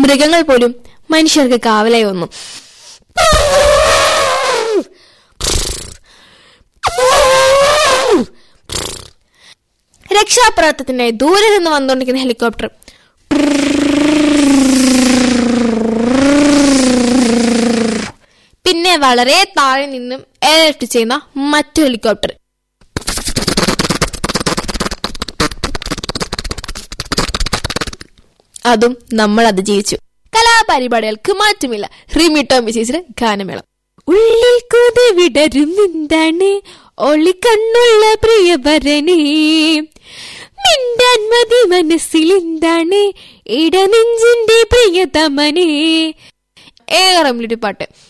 മൃഗങ്ങൾ പോലും മനുഷ്യർക്ക് കാവലായി വന്നു രക്ഷാപ്രവർത്തനത്തിനായി ദൂരെ നിന്ന് വന്നുകൊണ്ടിരിക്കുന്ന ഹെലികോപ്റ്റർ പിന്നെ വളരെ താഴെ നിന്നും എയർലിഫ്റ്റ് ചെയ്യുന്ന മറ്റു ഹെലികോപ്റ്റർ അതും നമ്മൾ അതിജീവിച്ചു കലാപരിപാടികൾക്ക് മാറ്റമില്ല റിമിട്ടോ മിസീസിലെ ഗാനമേളം ഉള്ളിൽ കൊതി വിടരും എന്താണ് ഒളിക്കണ്ണുള്ള പ്രിയവരനെ മിണ്ടാൻ മതി മനസ്സിൽ എന്താണ് ഇടനെഞ്ചിന്റെ പ്രിയതമനെ ഏറെ പാട്ട്